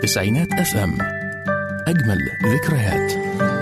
تسعينات اف ام اجمل ذكريات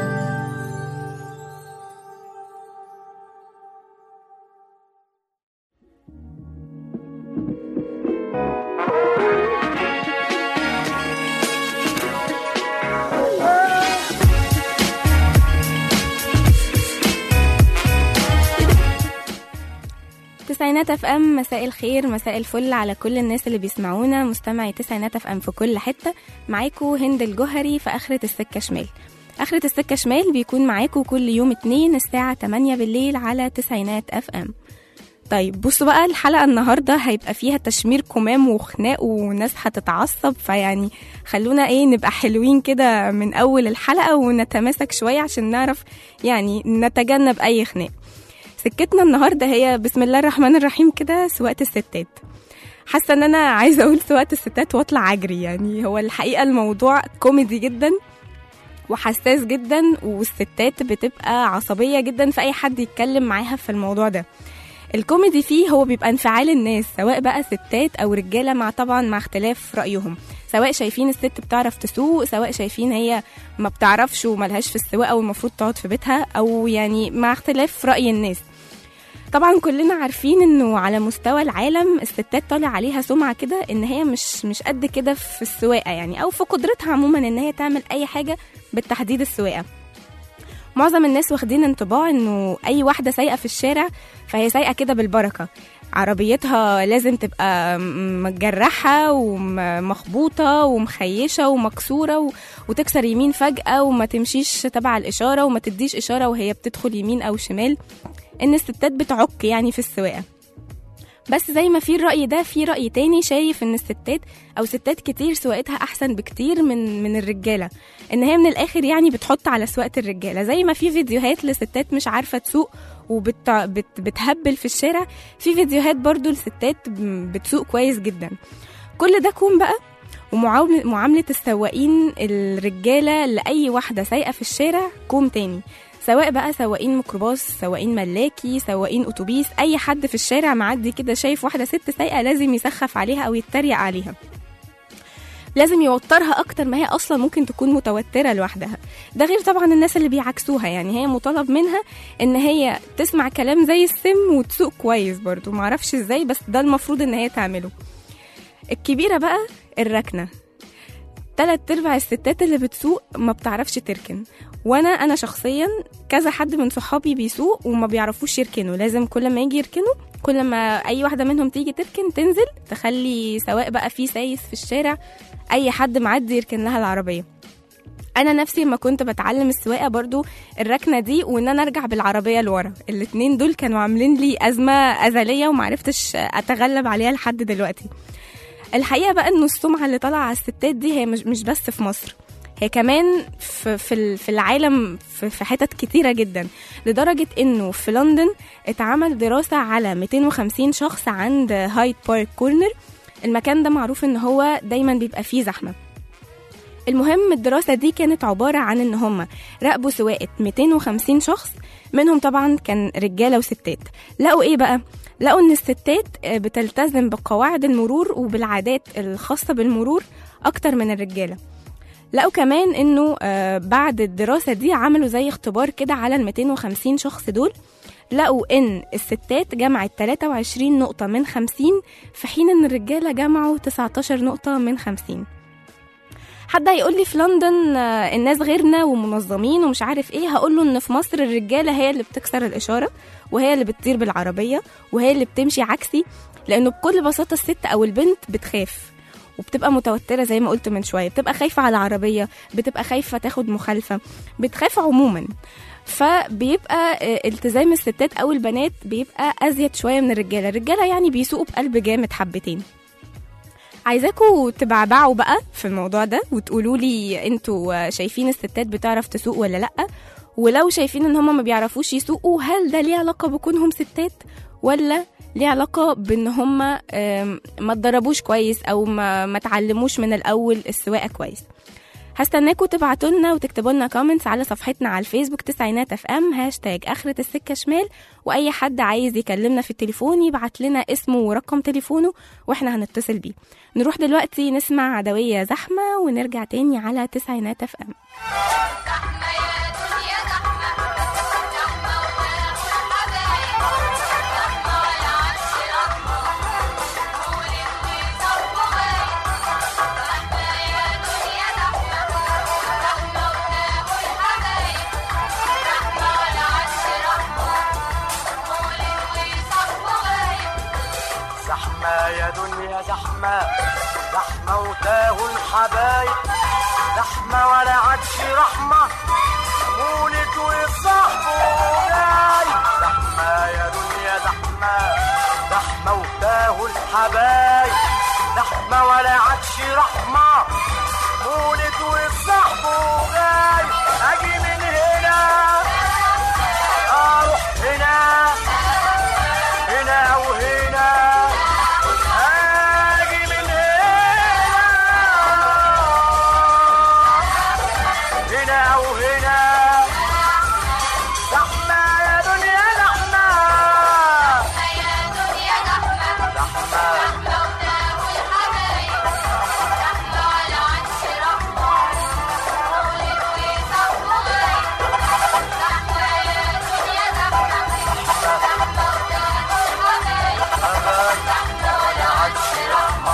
تسعينات اف ام مساء الخير مساء الفل على كل الناس اللي بيسمعونا مستمعي تسعينات اف ام في كل حته معاكو هند الجوهري في اخره السكه شمال اخره السكه شمال بيكون معاكو كل يوم اتنين الساعه 8 بالليل على تسعينات اف ام طيب بصوا بقى الحلقه النهارده هيبقى فيها تشمير كمام وخناق وناس هتتعصب فيعني خلونا ايه نبقى حلوين كده من اول الحلقه ونتماسك شويه عشان نعرف يعني نتجنب اي خناق سكتنا النهارده هي بسم الله الرحمن الرحيم كده سواقه الستات حاسه ان انا عايزه اقول سواقه الستات واطلع اجري يعني هو الحقيقه الموضوع كوميدي جدا وحساس جدا والستات بتبقى عصبيه جدا في اي حد يتكلم معاها في الموضوع ده الكوميدي فيه هو بيبقى انفعال الناس سواء بقى ستات او رجاله مع طبعا مع اختلاف رايهم سواء شايفين الست بتعرف تسوق سواء شايفين هي ما بتعرفش وملهاش في السواقه والمفروض تقعد في بيتها او يعني مع اختلاف راي الناس طبعا كلنا عارفين انه على مستوى العالم الستات طالع عليها سمعه كده ان هي مش مش قد كده في السواقه يعني او في قدرتها عموما ان هي تعمل اي حاجه بالتحديد السواقه معظم الناس واخدين انطباع انه اي واحده سايقه في الشارع فهي سايقه كده بالبركه عربيتها لازم تبقى م- متجرحة ومخبوطة ومخيشة ومكسورة و... وتكسر يمين فجأة وما تمشيش تبع الإشارة وما تديش إشارة وهي بتدخل يمين أو شمال إن الستات بتعك يعني في السواقة بس زي ما في الرأي ده في رأي تاني شايف إن الستات أو ستات كتير سواقتها أحسن بكتير من من الرجالة إن هي من الآخر يعني بتحط على سواقة الرجالة زي ما في فيديوهات لستات مش عارفة تسوق وبتهبل في الشارع في فيديوهات برضو لستات بتسوق كويس جدا كل ده كوم بقى ومعاملة معاملة السواقين الرجالة لأي واحدة سايقة في الشارع كوم تاني سواء بقى سواقين ميكروباص سواقين ملاكي سواقين أتوبيس أي حد في الشارع معدي كده شايف واحدة ست سايقة لازم يسخف عليها أو يتريق عليها لازم يوترها اكتر ما هي اصلا ممكن تكون متوتره لوحدها ده غير طبعا الناس اللي بيعكسوها يعني هي مطالب منها ان هي تسمع كلام زي السم وتسوق كويس برضو معرفش ازاي بس ده المفروض ان هي تعمله الكبيره بقى الركنه تلات ارباع الستات اللي بتسوق ما بتعرفش تركن وانا انا شخصيا كذا حد من صحابي بيسوق وما بيعرفوش يركنوا لازم كل ما يجي يركنوا كل ما اي واحده منهم تيجي تركن تنزل تخلي سواء بقى في سايس في الشارع اي حد معدي يركن لها العربيه انا نفسي لما كنت بتعلم السواقه برضو الركنه دي وان انا ارجع بالعربيه لورا الاتنين دول كانوا عاملين لي ازمه ازليه ومعرفتش اتغلب عليها لحد دلوقتي الحقيقه بقى انه السمعه اللي طالعه على الستات دي هي مش مش بس في مصر هي كمان في في في العالم في, في حتت كتيرة جدا لدرجة انه في لندن اتعمل دراسة على 250 شخص عند هايد بارك كورنر المكان ده معروف ان هو دايما بيبقى فيه زحمة المهم الدراسة دي كانت عبارة عن ان هم راقبوا سواقة 250 شخص منهم طبعا كان رجالة وستات لقوا ايه بقى لقوا ان الستات بتلتزم بقواعد المرور وبالعادات الخاصة بالمرور اكتر من الرجالة لقوا كمان انه بعد الدراسة دي عملوا زي اختبار كده على ال 250 شخص دول لقوا ان الستات جمعت 23 نقطة من 50 في حين ان الرجالة جمعوا 19 نقطة من 50 حد هيقول لي في لندن الناس غيرنا ومنظمين ومش عارف ايه هقول له ان في مصر الرجاله هي اللي بتكسر الاشاره وهي اللي بتطير بالعربيه وهي اللي بتمشي عكسي لانه بكل بساطه الست او البنت بتخاف وبتبقى متوتره زي ما قلت من شويه بتبقى خايفه على العربيه بتبقى خايفه تاخد مخالفه بتخاف عموما فبيبقى التزام الستات او البنات بيبقى ازيد شويه من الرجاله الرجاله يعني بيسوقوا بقلب جامد حبتين عايزاكوا تبعبعوا بقى في الموضوع ده وتقولوا لي انتوا شايفين الستات بتعرف تسوق ولا لا ولو شايفين ان هم ما بيعرفوش يسوقوا هل ده ليه علاقه بكونهم ستات ولا ليه علاقة بان هم ما اتدربوش كويس او ما, ما تعلموش من الاول السواقة كويس هستناكم تبعتوا لنا وتكتبوا لنا كومنتس على صفحتنا على الفيسبوك تسعينات اف ام هاشتاج اخرة السكة شمال واي حد عايز يكلمنا في التليفون يبعت لنا اسمه ورقم تليفونه واحنا هنتصل بيه نروح دلوقتي نسمع عدوية زحمة ونرجع تاني على تسعينات اف ام زحمة يا دنيا زحمة زحمة وتاهوا الحبايب زحمة ولا عادش رحمة مولد وصاحبه جاي زحمة يا دنيا زحمة زحمة وتاهوا الحبايب زحمة ولا عادش رحمة مولد وصاحبه جاي أجي من هنا أروح هنا هنا وهنا اجي من هنا هنا وهنا زحمة يا دنيا زحمة زحمة ولا عادش رحمة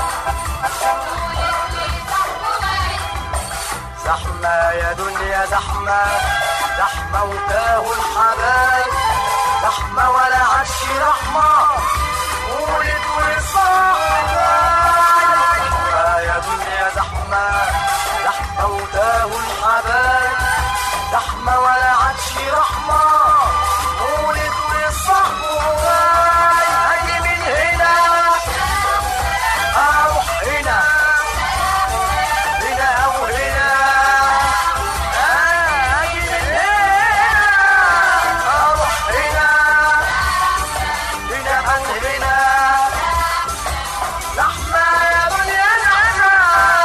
زحمة يا دنيا زحمة زحمة وتاهوا الحبايب زحمة ولا عادش رحمة ولد وصاحب زحمة يا دنيا زحمة زحمة وتاهوا الحبايب زحمة ولا عادش رحمة ولد وصاحب أجي من هنا أروح هنا هنا أو هنا أجي من هنا أروح هنا هنا أو هنا زحمة يا دنيا زحمة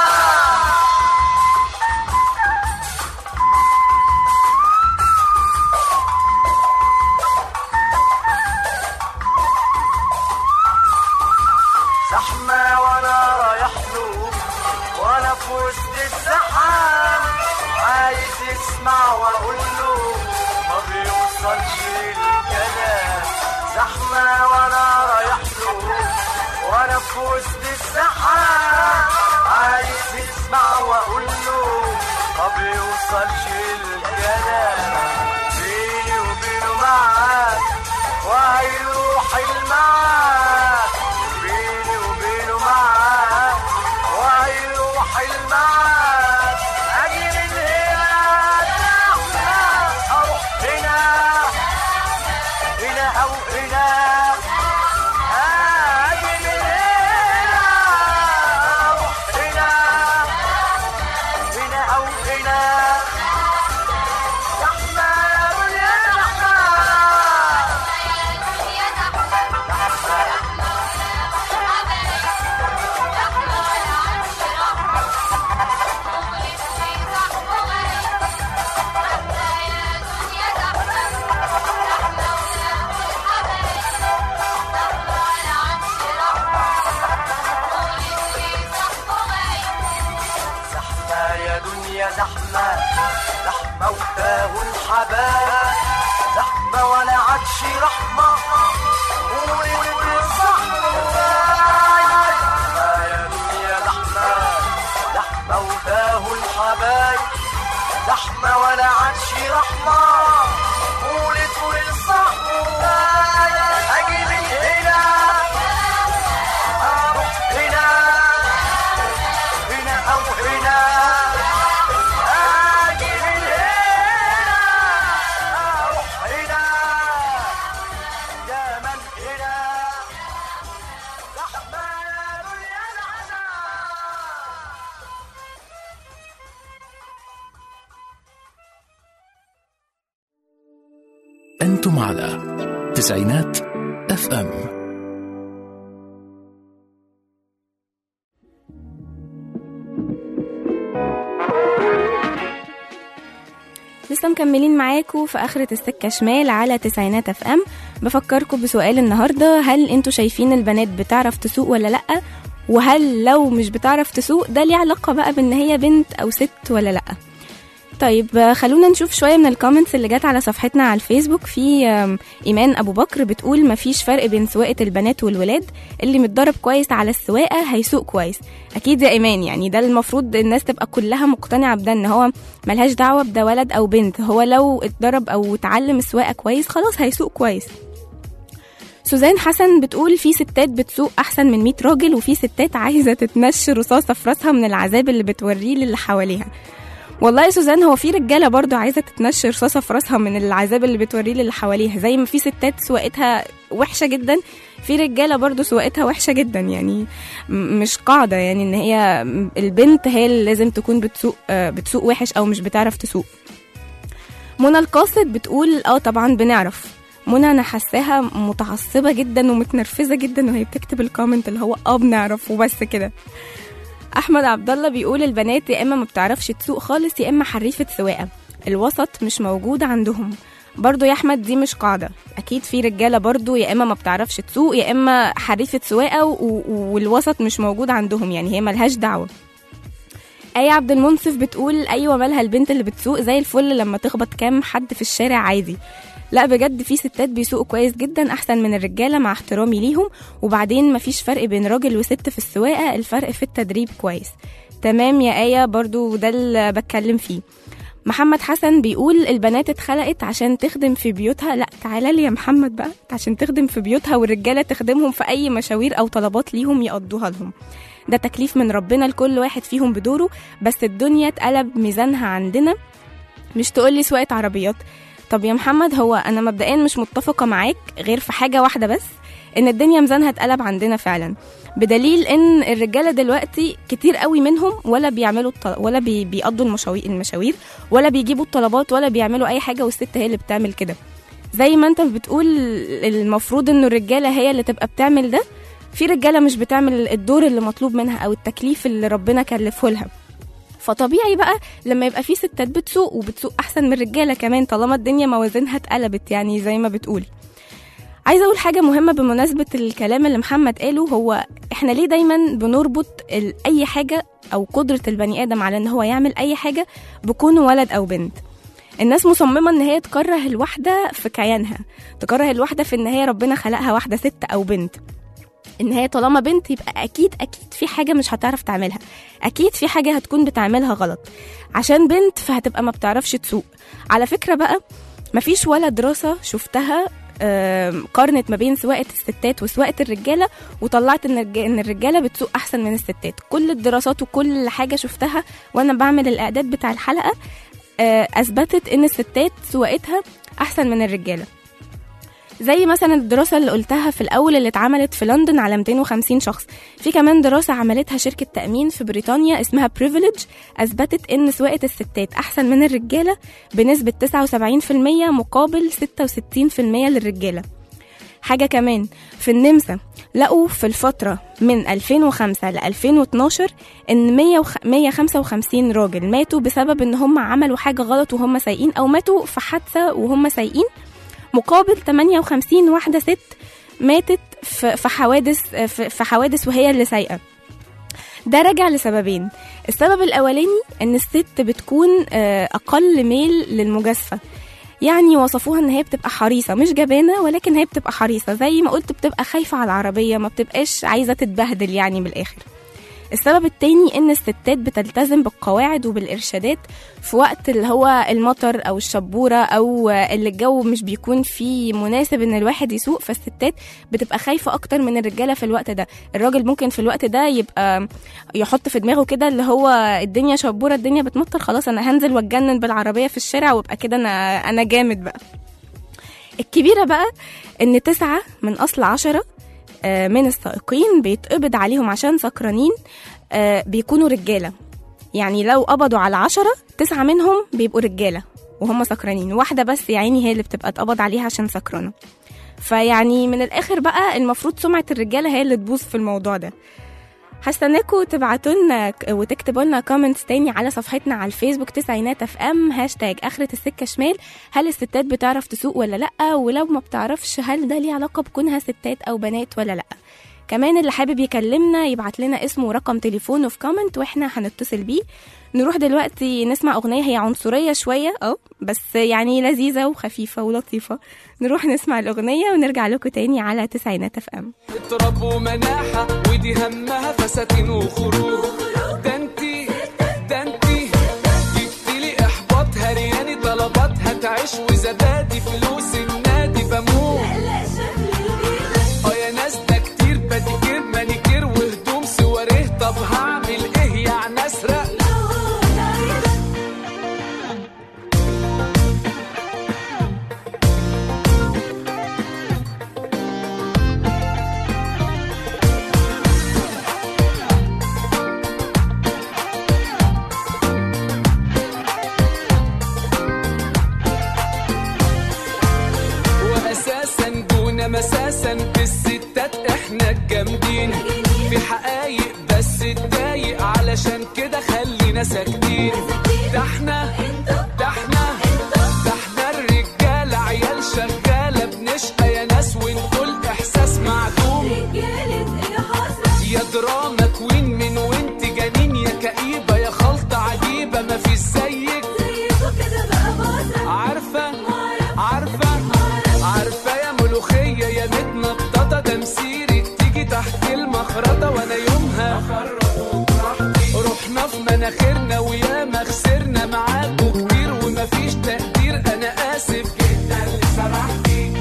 زحمة وانا رايح له وانا في وسط الزحام عايز يسمع واقول له ما بيوصلش الكلام زحمة وانا رايح له وانا في وسط الزحام عايز يسمع واقول له ما بيوصلش الكلام بيني وبينه معاك وهيروح المعاد بيني وبينه معاد وهيروح المعاد اجي من هنا اروح هنا هنا او هنا اجي من هنا اروح هنا هنا او هنا زحمة يا دنيا زحمة زحمة يا دنيا زحمة زحمة وتاهوا الحبايب زحمة ولا عادش رحمة ولد صحمة يا دنيا زحمة زحمة وتاهوا الحبايب زحمة ولا عادش رحمة ولد والصحمة أجي من هنا أروح هنا هنا أو هنا أجي من هنا أروح هنا يا من هنا زحمة يا دنيا زحمة أنتم على تسعينات اف ام لسه مكملين معاكم في آخرة السكة شمال على تسعينات اف ام بفكركم بسؤال النهاردة هل انتوا شايفين البنات بتعرف تسوق ولا لأ وهل لو مش بتعرف تسوق ده ليه علاقة بقى بان هي بنت او ست ولا لأ طيب آه، خلونا نشوف شوية من الكومنتس اللي جت على صفحتنا على الفيسبوك في آم، إيمان أبو بكر بتقول مفيش فرق بين سواقة البنات والولاد اللي متدرب كويس على السواقة هيسوق كويس أكيد يا إيمان يعني ده المفروض الناس تبقى كلها مقتنعة بده إن هو ملهاش دعوة بده ولد أو بنت هو لو اتدرب أو اتعلم السواقة كويس خلاص هيسوق كويس سوزان حسن بتقول في ستات بتسوق احسن من 100 راجل وفي ستات عايزه تتنشر رصاصه في راسها من العذاب اللي بتوريه للي حواليها والله يا سوزان هو في رجاله برضو عايزه تتنشر رصاصه في راسها من العذاب اللي بتوريه للي حواليها زي ما في ستات سواقتها وحشه جدا في رجاله برضو سواقتها وحشه جدا يعني م- مش قاعده يعني ان هي البنت هي اللي لازم تكون بتسوق آه، بتسوق وحش او مش بتعرف تسوق منى القاصد بتقول اه طبعا بنعرف منى انا حاساها متعصبه جدا ومتنرفزه جدا وهي بتكتب الكومنت اللي هو اه بنعرف وبس كده احمد عبد الله بيقول البنات يا اما ما بتعرفش تسوق خالص يا اما حريفه سواقه الوسط مش موجود عندهم برضو يا احمد دي مش قاعده اكيد في رجاله برضو يا اما ما بتعرفش تسوق يا اما حريفه سواقه و- و- والوسط مش موجود عندهم يعني هي ملهاش دعوه اي عبد المنصف بتقول ايوه مالها البنت اللي بتسوق زي الفل لما تخبط كام حد في الشارع عادي لا بجد في ستات بيسوقوا كويس جدا احسن من الرجاله مع احترامي ليهم وبعدين مفيش فرق بين راجل وست في السواقه الفرق في التدريب كويس تمام يا ايه برضو ده اللي بتكلم فيه محمد حسن بيقول البنات اتخلقت عشان تخدم في بيوتها لا تعالى لي يا محمد بقى عشان تخدم في بيوتها والرجاله تخدمهم في اي مشاوير او طلبات ليهم يقضوها لهم ده تكليف من ربنا لكل واحد فيهم بدوره بس الدنيا اتقلب ميزانها عندنا مش تقولي سواقة عربيات طب يا محمد هو انا مبدئيا مش متفقة معاك غير في حاجة واحدة بس ان الدنيا ميزانها اتقلب عندنا فعلا بدليل ان الرجاله دلوقتي كتير قوي منهم ولا بيعملوا الط... ولا بي... بيقضوا المشاوير المشاوير ولا بيجيبوا الطلبات ولا بيعملوا اي حاجه والست هي اللي بتعمل كده زي ما انت بتقول المفروض انه الرجاله هي اللي تبقى بتعمل ده في رجاله مش بتعمل الدور اللي مطلوب منها او التكليف اللي ربنا كلفه لها فطبيعي بقى لما يبقى في ستات بتسوق وبتسوق احسن من الرجاله كمان طالما الدنيا موازينها اتقلبت يعني زي ما بتقولي عايزه اقول حاجه مهمه بمناسبه الكلام اللي محمد قاله هو احنا ليه دايما بنربط ال- اي حاجه او قدره البني ادم على ان هو يعمل اي حاجه بكونه ولد او بنت الناس مصممة ان هي تكره الواحدة في كيانها تكره الواحدة في ان هي ربنا خلقها واحدة ست او بنت ان هي طالما بنت يبقى اكيد اكيد في حاجة مش هتعرف تعملها اكيد في حاجة هتكون بتعملها غلط عشان بنت فهتبقى ما بتعرفش تسوق على فكرة بقى مفيش ولا دراسة شفتها آم، قارنت ما بين سواقة الستات وسواقة الرجالة وطلعت ان الرج- ان الرجالة بتسوق احسن من الستات كل الدراسات وكل حاجة شفتها وانا بعمل الاعداد بتاع الحلقة آه، اثبتت ان الستات سواقتها احسن من الرجاله زي مثلا الدراسة اللي قلتها في الأول اللي اتعملت في لندن على 250 شخص في كمان دراسة عملتها شركة تأمين في بريطانيا اسمها بريفليج أثبتت إن سواقة الستات أحسن من الرجالة بنسبة 79% مقابل 66% للرجالة حاجة كمان في النمسا لقوا في الفترة من 2005 ل 2012 إن 100 وخ- 155 راجل ماتوا بسبب إن هم عملوا حاجة غلط وهم سايقين أو ماتوا في حادثة وهم سايقين مقابل 58 واحدة ست ماتت في في حوادث في في حوادث وهي اللي سايقة ده راجع لسببين السبب الأولاني إن الست بتكون آه، أقل ميل للمجازفة يعني وصفوها ان هي بتبقى حريصه مش جبانه ولكن هي بتبقى حريصه زي ما قلت بتبقى خايفه على العربيه ما بتبقاش عايزه تتبهدل يعني من الاخر السبب التاني ان الستات بتلتزم بالقواعد وبالارشادات في وقت اللي هو المطر او الشبوره او اللي الجو مش بيكون فيه مناسب ان الواحد يسوق فالستات بتبقى خايفه اكتر من الرجاله في الوقت ده الراجل ممكن في الوقت ده يبقى يحط في دماغه كده اللي هو الدنيا شبوره الدنيا بتمطر خلاص انا هنزل واتجنن بالعربيه في الشارع وابقى كده انا انا جامد بقى الكبيره بقى ان تسعة من اصل عشرة آه، من السائقين بيتقبض عليهم عشان سكرانين آه، بيكونوا رجالة يعني لو قبضوا على عشرة تسعة منهم بيبقوا رجالة وهم سكرانين واحدة بس يا عيني هي اللي بتبقى اتقبض عليها عشان سكرانة فيعني من الآخر بقى المفروض سمعة الرجالة هي اللي تبوظ في الموضوع ده هستناكم تبعتوا لنا ك- وتكتبوا لنا كومنتس تاني على صفحتنا على الفيسبوك تسعينات اف ام هاشتاج اخرة السكة شمال هل الستات بتعرف تسوق ولا لا ولو ما بتعرفش هل ده ليه علاقة بكونها ستات او بنات ولا لا كمان اللي حابب يكلمنا يبعت لنا اسمه ورقم تليفونه في كومنت واحنا هنتصل بيه نروح دلوقتي نسمع اغنيه هي عنصريه شويه اه بس يعني لذيذه وخفيفه ولطيفه نروح نسمع الاغنيه ونرجع لكم تاني على تسعينات اف ام اضرب ومناحة ودي همها فساتين وخروج ده انتي ده انتي جبتلي احباط هرياني طلبات هتعيش وزبادي فلوس النادي بموت اه يا ناس ده كتير بديكير مانيكير وهدوم سواريه طب هعمل ايه يعني اسرق واساسا دون مساسا في الستات احنا الجامدين في حقايق بس اتضايق علشان كده خلينا ساكتين ده احنا ده احنا ده احنا الرجاله عيال شغاله بنشقى يا ناس ونقول احساس معدوم يا دراما كوين من وانت جنين يا كئيبه يا خلطه عجيبه ما في زيك عارفه عارفه عارفه يا ملوخيه يا متنططه تمثيلك تيجي تحت المخرطه وانا يومها رحنا في مناخيرنا ويا ما خسرنا معاكوا كتير ومفيش تقدير انا اسف جدا اللي سرحتي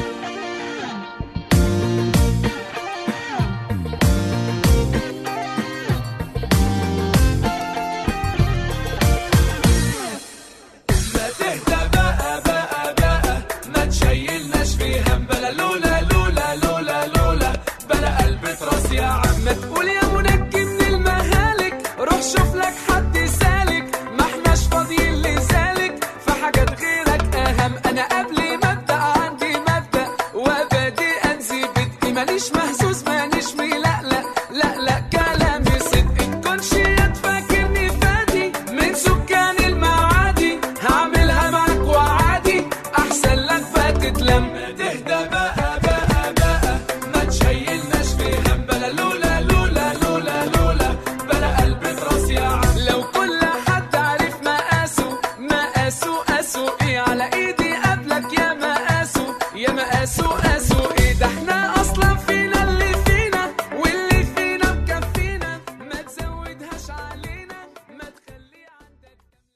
ما تهدى بقى بقى بقى ما تشيلناش في هم بلا لولا لولا لولا لولا بلا قلب راس يا عم ما تقول يا منجي من المهالك روح شوف لك حد سالك ما احناش فاضيين لذلك في حاجات غيرك اهم انا قبل ما ابدا عندي مبدا وابدي انزي بدء ماليش مهزوز مانيش ملقلق لا لا كلامي صدق تكونش فاكرني فادي من سكان المعادي هعملها معاك وعادي احسن لك فاتت لما تهدى بقى بقى بقى ما تشيلناش في هم بلا لولا لولا لولا لولا بلا قلب راس يا عم لو كل حد عارف مقاسه مقاسه قاسه ايه على ايدي قبلك يا مقاسه يا مقاسه قاسه ايه ده احنا اصلا فينا اللي فينا واللي فينا مكفينا ما تزودهاش علينا ما تخلي عندك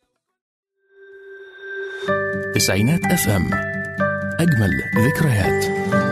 تسعينات اف ام اجمل ذكريات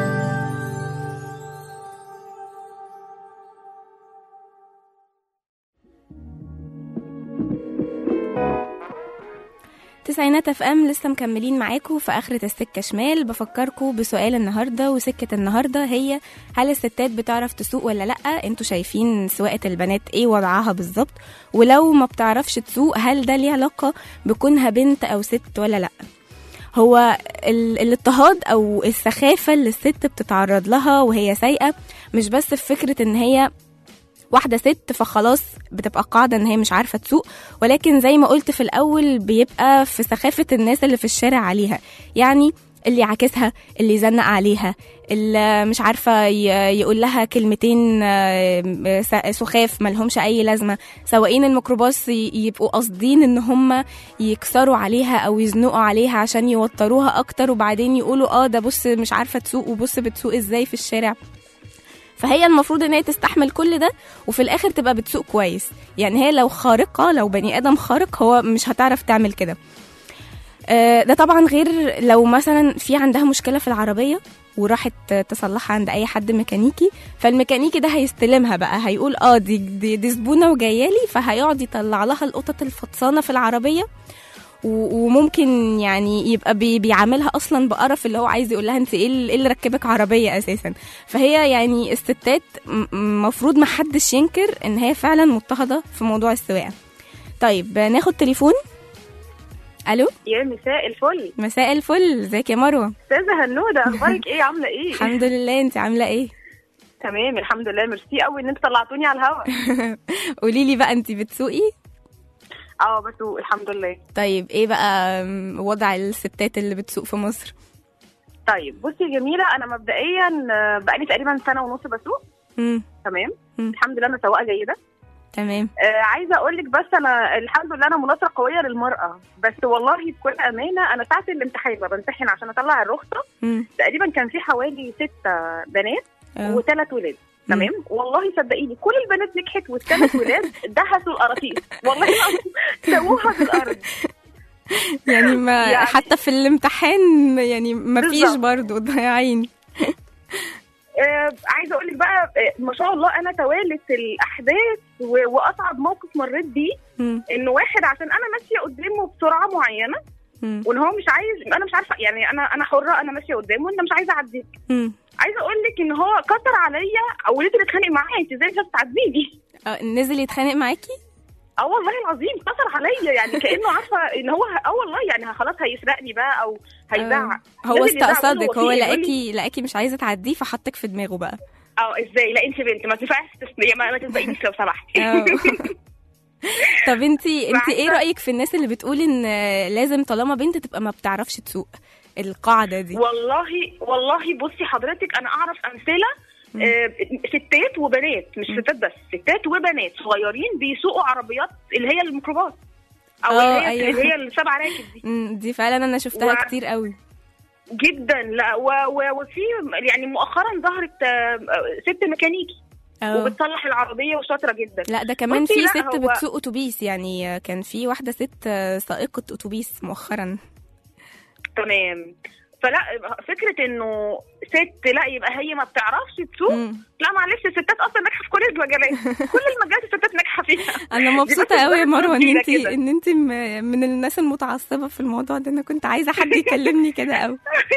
تسعينات اف ام لسه مكملين معاكم في اخرة السكة شمال بفكركم بسؤال النهاردة وسكة النهاردة هي هل الستات بتعرف تسوق ولا لأ انتوا شايفين سواقة البنات ايه وضعها بالظبط ولو ما بتعرفش تسوق هل ده ليه علاقة بكونها بنت او ست ولا لأ هو ال- الاضطهاد او السخافة اللي الست بتتعرض لها وهي سايقة مش بس في فكرة ان هي واحدة ست فخلاص بتبقى قاعدة ان هي مش عارفة تسوق ولكن زي ما قلت في الاول بيبقى في سخافة الناس اللي في الشارع عليها يعني اللي يعاكسها اللي يزنق عليها اللي مش عارفة ي- يقول لها كلمتين آه، س- سخاف ملهمش أي لازمة سواقين الميكروباص ي- يبقوا قاصدين إن هم يكسروا عليها أو يزنقوا عليها عشان يوتروها أكتر وبعدين يقولوا اه ده بص مش عارفة تسوق وبص بتسوق ازاي في الشارع فهي المفروض ان هي تستحمل كل ده وفي الاخر تبقى بتسوق كويس يعني هي لو خارقه لو بني ادم خارق هو مش هتعرف تعمل كده آه، ده طبعا غير لو مثلا في عندها مشكله في العربيه وراحت تصلحها عند اي حد ميكانيكي فالميكانيكي ده هيستلمها بقى هيقول اه دي دي, دي زبونه وجايه لي فهيقعد يطلع لها القطط الفطسانه في العربيه و- وممكن يعني يبقى بي بيعاملها اصلا بقرف اللي هو عايز يقول لها انت ايه اللي إيه اللي ركبك عربيه اساسا فهي يعني الستات المفروض ما حدش ينكر ان هي فعلا مضطهده في موضوع السواقه طيب ناخد تليفون الو يا مساء الفل مساء الفل ازيك يا مروه استاذه هنوده اخبارك ايه عامله ايه الحمد لله انت عامله ايه تمام الحمد لله ميرسي قوي ان انتوا طلعتوني على الهوا قولي لي بقى انت بتسوقي اه بسوق الحمد لله طيب ايه بقى وضع الستات اللي بتسوق في مصر طيب بصي يا جميله انا مبدئيا آه، بقالي تقريبا سنه ونص بسوق مم. تمام مم. الحمد لله انا سواقه جيده تمام آه عايزه اقول لك بس انا الحمد لله انا مناصره قويه للمراه بس والله بكل امانه انا ساعه الامتحان ما بمتحن عشان اطلع الرخصه مم. تقريبا كان في حوالي ستة بنات آه. وثلاث ولاد تمام والله صدقيني كل البنات نجحت والثلاث ولاد دهسوا القراطيس والله العظيم سووها في الارض يعني ما يعني- حتى في الامتحان يعني ما فيش بالظبط. برضه ضايعين آه عايزه اقول لك بقى آه ما شاء الله انا توالت الاحداث و- واصعب موقف مريت بيه مم. انه واحد عشان انا ماشيه قدامه بسرعه معينه مم. وان هو مش عايز انا مش عارفه يعني انا انا حره انا ماشيه قدامه وانا مش عايزه اعديك مم. عايزه اقول لك ان هو كسر عليا او نزل اتخانق معايا انت ازاي مش عايزه تعديني آه، نزل يتخانق معاكي اه والله العظيم كسر عليا يعني كانه عارفه ان هو اه والله يعني خلاص هيسرقني بقى او هيزعق آه. هو نزل يزعق، استقصدك يقول له هو وكيل، يقول لي- لقاكي لقاكي مش عايزه تعديه فحطك في دماغه بقى اه ازاي لا انت بنت ما تنفعش تسمعي ما, ما تسبقينيش لو سمحتي آه. طب انتي انتي ايه وعايزة- رايك في الناس اللي بتقول ان لازم طالما بنت تبقى ما بتعرفش تسوق القاعده دي والله والله بصي حضرتك انا اعرف امثله آه، ستات وبنات مش ستات بس ستات وبنات صغيرين بيسوقوا عربيات اللي هي الميكروباص او اه، اللي هي أيوة. اللي هي السبع راكب دي مم، دي فعلا انا شفتها و- كتير قوي جدا لا و و وفي يعني مؤخرا ظهرت آه، ست ميكانيكي اه وبتصلح العربيه وشاطره جدا لا ده كمان بصي، في لا، ست هو- بتسوق اتوبيس يعني كان في واحده ست سائقه اتوبيس مؤخرا تمام فلا فكره انه ست لا يبقى هي ما بتعرفش تسوق مم. لا معلش الستات اصلا ناجحه في كل المجالات كل المجالات الستات ناجحه فيها انا دي مبسوطه بس قوي يا بتبقى مروه ان جديدة انت كده. ان انت م- من الناس المتعصبه في الموضوع ده انا كنت عايزه حد يكلمني كده قوي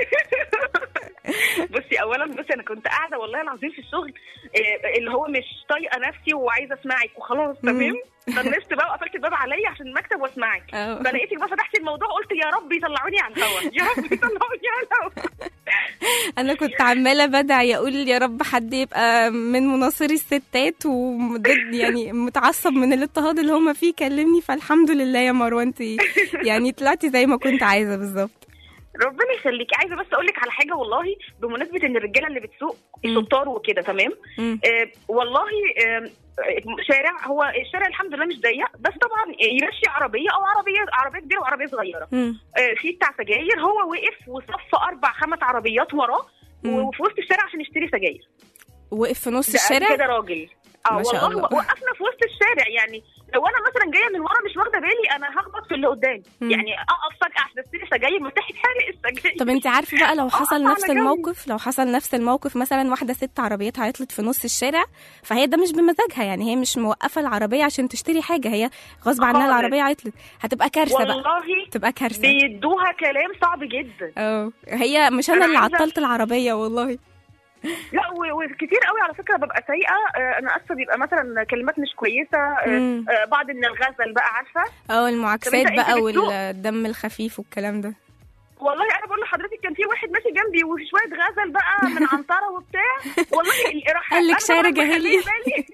بصي اولا بصي انا كنت قاعده والله العظيم في الشغل آه، اللي هو مش طايقه نفسي وعايزه اسمعك وخلاص تمام طنشت بقى وقفلت الباب عليا عشان المكتب واسمعك اه. فلقيتك بقى فتحتي الموضوع قلت يا رب يطلعوني على الهوا يا رب يطلعوني على الهوا انا كنت عماله بدعي اقول يا رب حد يبقى من مناصري الستات وضد يعني متعصب من الاضطهاد اللي هما فيه كلمني فالحمد لله يا مروه انت يعني طلعتي زي ما كنت عايزه بالظبط ربنا يخليكي عايزه بس اقول لك على حاجه والله بمناسبه ان الرجاله اللي بتسوق مم. شطار وكده تمام مم. آه والله آه شارع هو الشارع الحمد لله مش ضيق بس طبعا يمشي عربيه او عربيه عربيه كبيره وعربيه صغيره مم. آه، في بتاع سجاير هو وقف وصف اربع خمس عربيات وراه مم. وفي وسط الشارع عشان يشتري سجاير وقف في نص ده الشارع كده راجل اه ما شاء والله الله. وقفنا في وسط الشارع يعني لو انا مثلا جايه من ورا مش واخده بالي انا هخبط في اللي قدامي مم. يعني اقف فجاه عشان اشتري سجاير مفتاح حالق السجاير طب انت عارفه بقى لو حصل على نفس جنب. الموقف لو حصل نفس الموقف مثلا واحده ست عربيتها عطلت في نص الشارع فهي ده مش بمزاجها يعني هي مش موقفه العربيه عشان تشتري حاجه هي غصب عنها خالص. العربيه عطلت هتبقى كارثه بقى والله تبقى كارثه بيدوها كلام صعب جدا اه هي مش انا أنا اللي عايزة- عطلت العربيه والله لا و- وكتير قوي على فكره ببقى سايقه آه، انا اسفه بيبقى مثلا كلمات مش كويسه آه، مم. آه، بعض من الغزل بقى عارفه اه المعاكسات طب انت- انت بقى بتسوق؟ والدم الخفيف والكلام ده والله انا بقول لحضرتك كان في واحد ماشي جنبي وفي شويه غزل بقى من عنتره وبتاع والله راح قال لك أنا شعر طبعاً جاهلي. مخلية بالي.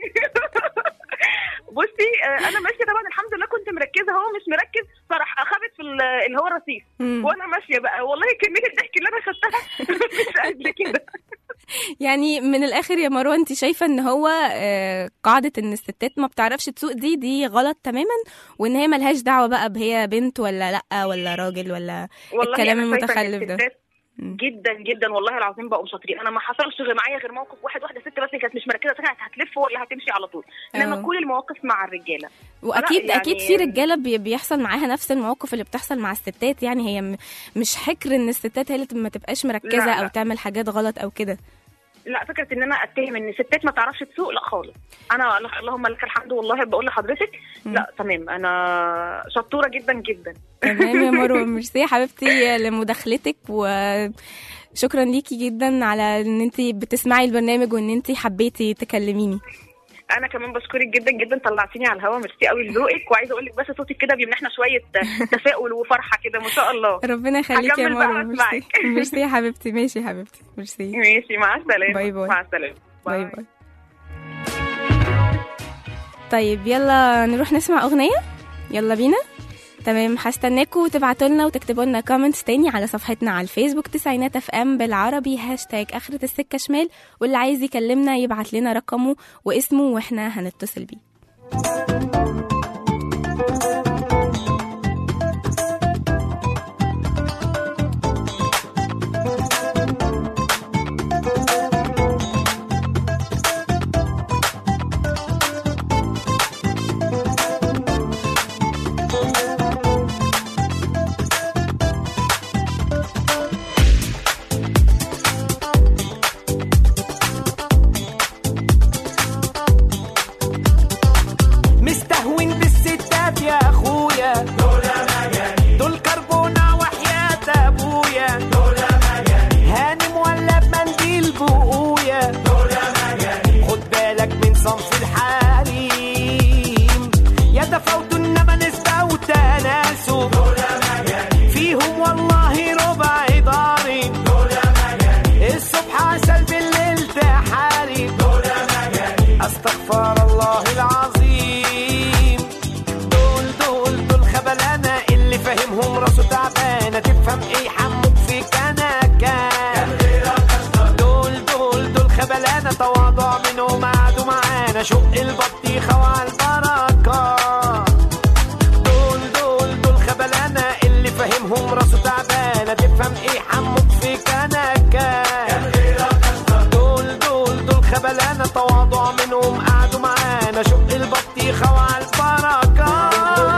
بصي آه، انا ماشيه طبعا الحمد لله كنت مركزه هو مش مركز فراح اخبط في ال- اللي هو الرصيف مم. وانا ماشيه بقى والله كميه الضحك اللي انا خدتها مش قد كده يعني من الاخر يا مروه انت شايفه ان هو آه، قاعده ان الستات ما بتعرفش تسوق دي دي غلط تماما وان هي ملهاش دعوه بقى بهي بنت ولا لا ولا راجل ولا والله الكلام أنا شايفة إن المتخلف ده. الستات مم. جدا جدا والله العظيم بقوا شاطرين انا ما حصلش غير معايا غير موقف واحد واحده ست بس اللي كانت مش مركزه كانت هتلف ولا هتمشي على طول انما اه. كل المواقف مع الرجاله واكيد لا، اكيد يعني- في رجاله بي- بيحصل معاها نفس المواقف اللي بتحصل مع الستات يعني هي م- مش حكر ان الستات هي اللي ما تبقاش مركزه لا، او لا. تعمل حاجات غلط او كده لا فكره ان انا اتهم ان ستات ما تعرفش تسوق لا خالص انا اللهم لك الحمد والله بقول لحضرتك لا تمام انا شطوره جدا جدا تمام يا مروه ميرسي يا حبيبتي لمداخلتك وشكرا ليكي جدا على ان انت بتسمعي البرنامج وان انت حبيتي تكلميني انا كمان بشكرك جدا جدا طلعتيني على الهوا ميرسي قوي لذوقك وعايزه اقول لك بس صوتك كده بيمنحنا شويه تفاؤل وفرحه كده ما شاء الله ربنا يخليكي يا هكمل بقى مروه ميرسي وأسمعك. ميرسي يا حبيبتي ماشي يا حبيبتي ميرسي ماشي مع السلامه باي باي. مع السلامه باي باي طيب يلا نروح نسمع أغنية يلا بينا تمام هستناكوا تبعتوا لنا وتكتبوا لنا كومنتس تاني على صفحتنا على الفيسبوك تسعينات اف ام بالعربي هاشتاج اخرة السكة شمال واللي عايز يكلمنا يبعت لنا رقمه واسمه واحنا هنتصل بيه مستهون بالستات يا اخويا دول مجانين دول كربونة وحياة ابويا دول مجانين هانم ولا بمنديل بقويا دول مجانين خد بالك من صنف الحريم يتفاوتوا انما نسبة وتناسب دول مجانين فيهم والله ربع ضارب دول مجانين الصبح عسل بالليل تحارب دول مجانين استغفر الله العظيم دول دول دول خبلانة اللي فاهمهم راسه تعبانة تفهم ايه حموك في كنكة دول دول دول خبلانة تواضع منهم قعدوا معانا شق البطيخة وعلى البركة دول دول دول خبلانة اللي فاهمهم راسه تعبانة تفهم ايه حموك في كنكة دول دول دول خبلانة تواضع منهم قعدوا معانا شق البطيخة وعلى البركة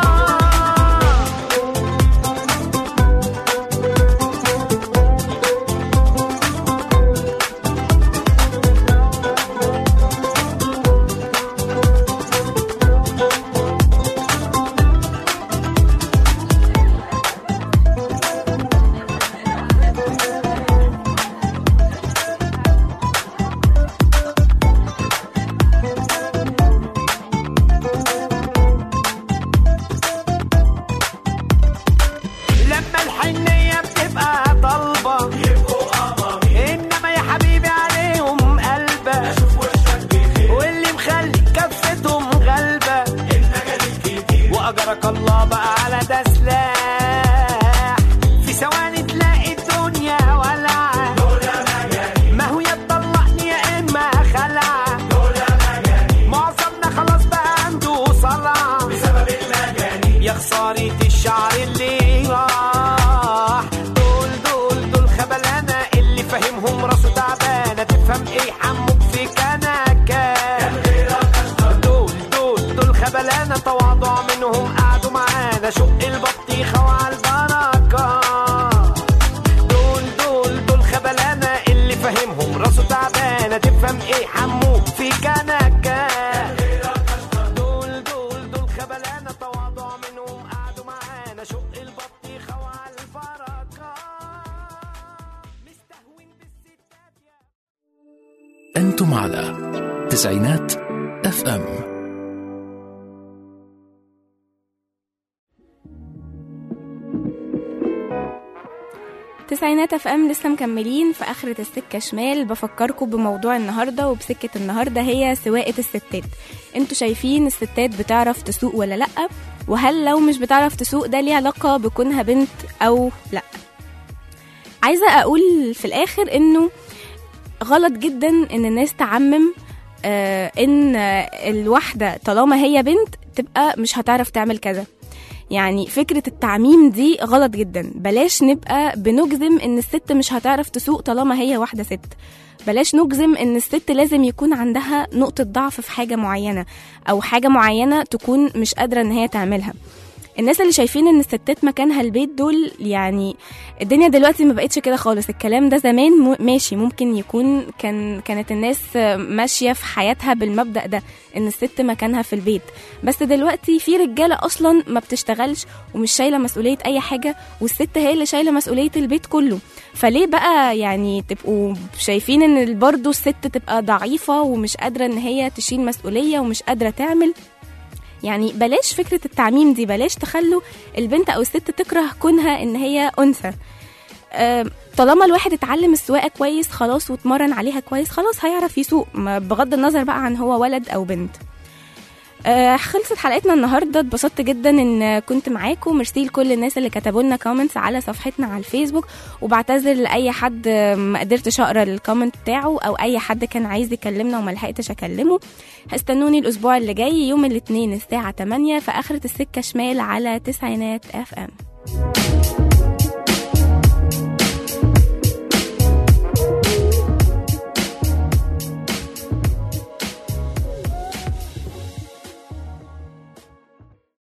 لما الحنية بتبقى طالبة يبقوا قمامي إنما يا حبيبي عليهم قلبة أشوف وشك بخير واللي مخلي كفتهم غلبة النجد الكتير وأجرك الله بقى على ده سلاح في ثواني تلاقي الدنيا ولعة ما هو يا تطلقني يا إما خلعة معظمنا خلاص بقى عنده صلع بسبب المجانين يا خسارة الشعر اللي راح دول دول دول خبلانة اللي فاهمهم راسه تعبانة تفهم ايه حموك في كنكة دول دول دول خبلانة تواضع منهم قعدوا معانا شق البطيخة وعلى البركة دول دول دول خبلانة اللي فاهمهم راسه تعبانة تفهم ايه حموك في كنكة دول دول دول خبلانة تواضع منهم قعدوا معانا شق البطيخة وعلى البركة مستهون بالستات يا أنتم على تسعينات اف ام تسعينات اف ام لسه مكملين في اخرة السكة شمال بفكركم بموضوع النهاردة وبسكة النهاردة هي سواقة الستات انتوا شايفين الستات بتعرف تسوق ولا لأ وهل لو مش بتعرف تسوق ده ليه علاقة بكونها بنت او لأ عايزة اقول في الاخر انه غلط جدا ان الناس تعمم آه ان آه، الواحدة طالما هي بنت تبقى مش هتعرف تعمل كذا يعني فكرة التعميم دي غلط جدا بلاش نبقى بنجزم ان الست مش هتعرف تسوق طالما هي واحدة ست بلاش نجزم ان الست لازم يكون عندها نقطة ضعف في حاجة معينة او حاجة معينة تكون مش قادرة ان هي تعملها الناس اللي شايفين ان الستات مكانها البيت دول يعني الدنيا دلوقتي ما بقتش كده خالص الكلام ده زمان م- ماشي ممكن يكون كان كانت الناس ماشيه في حياتها بالمبدا ده ان الست مكانها في البيت بس دلوقتي في رجاله اصلا ما بتشتغلش ومش شايله مسؤوليه اي حاجه والست هي اللي شايله مسؤوليه البيت كله فليه بقى يعني تبقوا شايفين ان برضه الست تبقى ضعيفه ومش قادره ان هي تشيل مسؤوليه ومش قادره تعمل يعني بلاش فكرة التعميم دي بلاش تخلوا البنت أو الست تكره كونها إن هي أنثى آه، طالما الواحد اتعلم السواقه كويس خلاص واتمرن عليها كويس خلاص هيعرف يسوق ما- بغض النظر بقى عن هو ولد او بنت آه، خلصت حلقتنا النهارده اتبسطت جدا ان كنت معاكم ميرسي لكل الناس اللي كتبوا لنا كومنتس على صفحتنا على الفيسبوك وبعتذر لاي حد آه، ما قدرتش اقرا الكومنت بتاعه او اي حد كان عايز يكلمنا وما لحقتش اكلمه هستنوني الاسبوع اللي جاي يوم الاثنين الساعه 8 في اخره السكه شمال على تسعينات اف ام